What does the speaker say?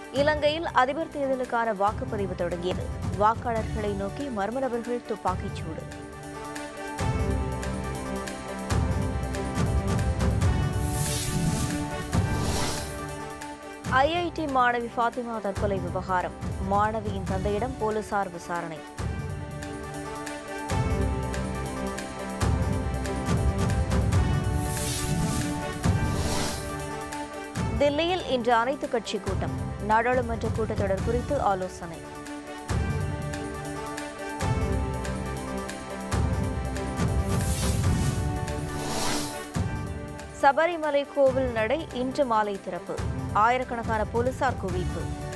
இலங்கையில் அதிபர் தேர்தலுக்கான வாக்குப்பதிவு தொடங்கியது வாக்காளர்களை நோக்கி மர்ம நபர்கள் துப்பாக்கிச் சூடு ஐஐடி மாணவி ஃபாத்திமா தற்கொலை விவகாரம் மாணவியின் தந்தையிடம் போலீசார் விசாரணை தில்லியில் இன்று அனைத்து கட்சி கூட்டம் நாடாளுமன்ற கூட்டத்தொடர் குறித்து ஆலோசனை சபரிமலை கோவில் நடை இன்று மாலை திறப்பு ஆயிரக்கணக்கான போலீசார் குவிப்பு